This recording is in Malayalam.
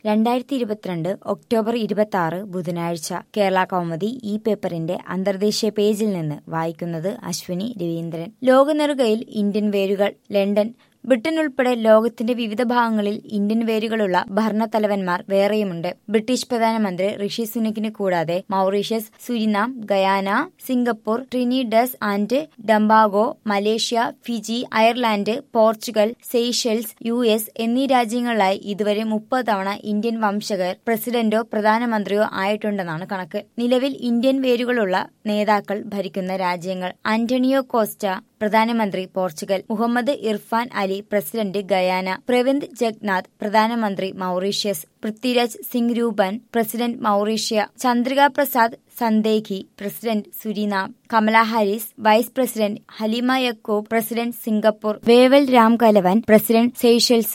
രണ്ടായിരത്തി ഇരുപത്തിരണ്ട് ഒക്ടോബർ ഇരുപത്തി ആറ് ബുധനാഴ്ച കേരള കൗമുദി ഈ പേപ്പറിന്റെ അന്തർദേശീയ പേജിൽ നിന്ന് വായിക്കുന്നത് അശ്വിനി രവീന്ദ്രൻ ലോകനെറുകയിൽ ഇന്ത്യൻ വേരുകൾ ലണ്ടൻ ബ്രിട്ടൻ ഉൾപ്പെടെ ലോകത്തിന്റെ വിവിധ ഭാഗങ്ങളിൽ ഇന്ത്യൻ വേരുകളുള്ള ഭരണത്തലവന്മാർ വേറെയുമുണ്ട് ബ്രിട്ടീഷ് പ്രധാനമന്ത്രി ഋഷി സുനക്കിന് കൂടാതെ Mauritius Suriname Guyana Singapore Trinidad and Tobago Malaysia Fiji Ireland Portugal Seychelles U S എന്നീ രാജ്യങ്ങളിലായി ഇതുവരെ മുപ്പത് തവണ ഇന്ത്യൻ വംശകർ പ്രസിഡന്റോ പ്രധാനമന്ത്രിയോ ആയിട്ടുണ്ടെന്നാണ് കണക്ക് നിലവിൽ ഇന്ത്യൻ വേരുകളുള്ള നേതാക്കൾ ഭരിക്കുന്ന രാജ്യങ്ങൾ ആന്റണിയോ കോസ്റ്റ പ്രധാനമന്ത്രി Portugal Mohamed Irfaan Ali president Guyana Pravind Jugnauth പ്രധാനമന്ത്രി Mauritius Prithviraj Singh Roopun president Mauritius Chandrika Prasad Santokhi president Suriname Kamala Harris vice president Halimah Yacob president Singapore Wavel Ram Kalawan president Seychelles